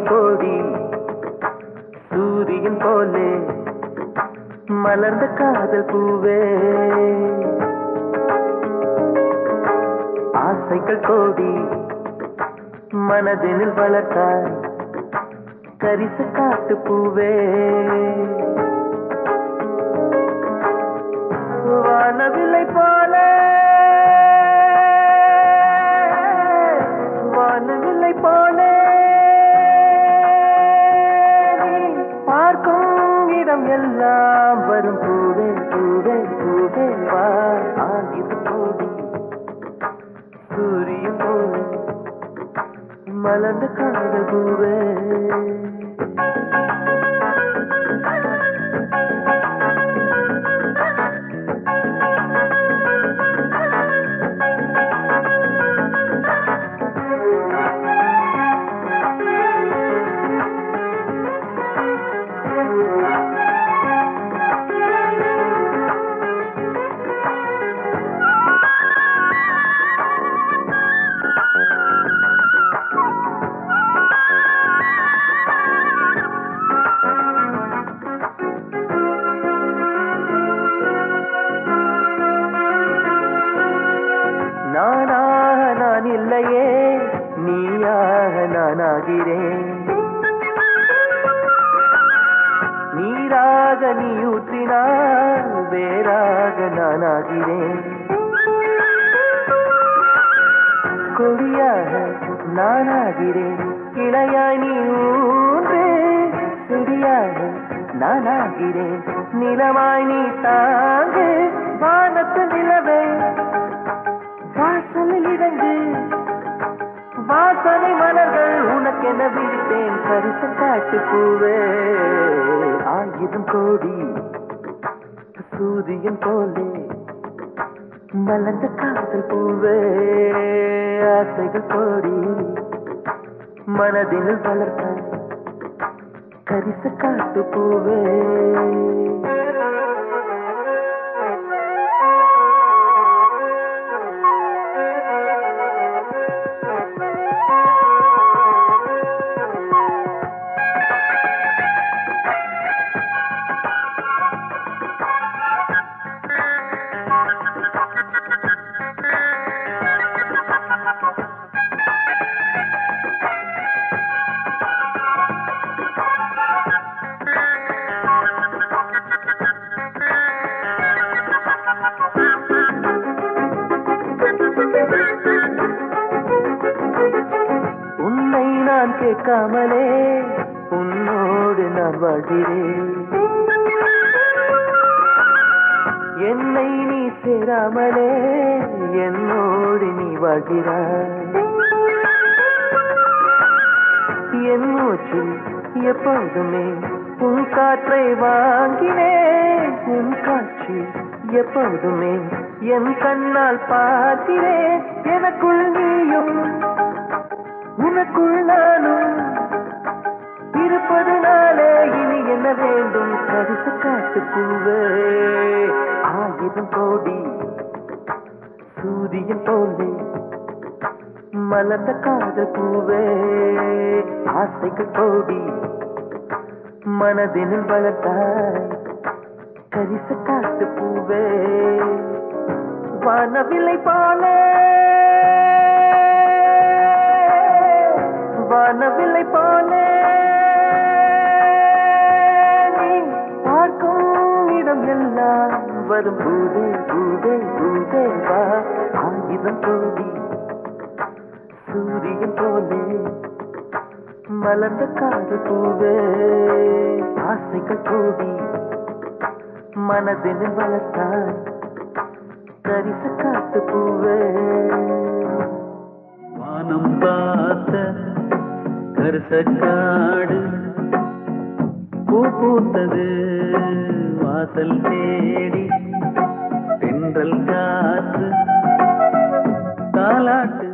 கோடி சூரியன் போலே மலர்ந்த காதல் பூவே ஆசைகள் கோடி மனதினில் வளர்த்தாய் கரிச காட்டு பூவே வானவில்லை போல வானவில்லை போல நீ பார்க்கும் இடம் எல்லாம் வரும் பூவே பூவே பூவே வா ஆகிது போடி சூரியன் போல மலர்ந்த காதல் பூவே நானாக நான் இல்லையே நீயாக நான் ஆகிறேன் நீராக நீ ஊற்றினால் வேறாக நான் ஆகிறேன் கொடியாக நான் ஆகிறேன் கிளையாய் நீ ஊன்று செடியாக நான் ஆகிறேன் நிலமாய் நீ தாங்கு வானத்து நிலவே வாசலில் இறங்கு வாசனை மலர்கள் உனக்கென விழித்தேன் கரிச காட்டு பூவே ஆயிரம் கோடி சூரியன் போலே மலர்ந்த காதல் பூவே ஆசைகள் கோடி மனதினில் வளர்த்த கரிச காட்டு பூவே உன்னை நான் கேட்காமலே உன்னோடு நான் வாழ்கிறேன் என்னை நீ சேராமலே என்னோடு நீ வாழ்கிறாய் என் மூச்சில் எப்பொழுதுமே உன் காற்றை வாங்கினேன் உன் காட்சி எப்பொழுதுமே என் கண்ணால் பார்க்கிறேன் எனக்குள் நீயும் உனக்குள் நானும் இருப்பதனாலே இனி என்ன வேண்டும் கரிசு காட்டு பூவே ஆயிரம் கோடி சூரியன் போலே மலர்ந்த காதல் பூவே ஆசைகள் கோடி மனதினில் வளர்த்தாய் கரிச காட்டு பூவே வானவில்லை போலே வானவில்லை போலே நீ பார்க்கும் இடம் எல்லாம் வரும் பூதே பூதே பூதே வா ஆயுதம் கோடி சூரியன் போலே மலர்ந்த காது பூவே ஆசைகள் கோடி மனதில் வளர்த்தாய் கரிச காட்டு பூவே வானம் பார்த்த கருசக்காடு பூ பூத்தது வாசல் தேடி தென்றல் காற்று தாலாட்டு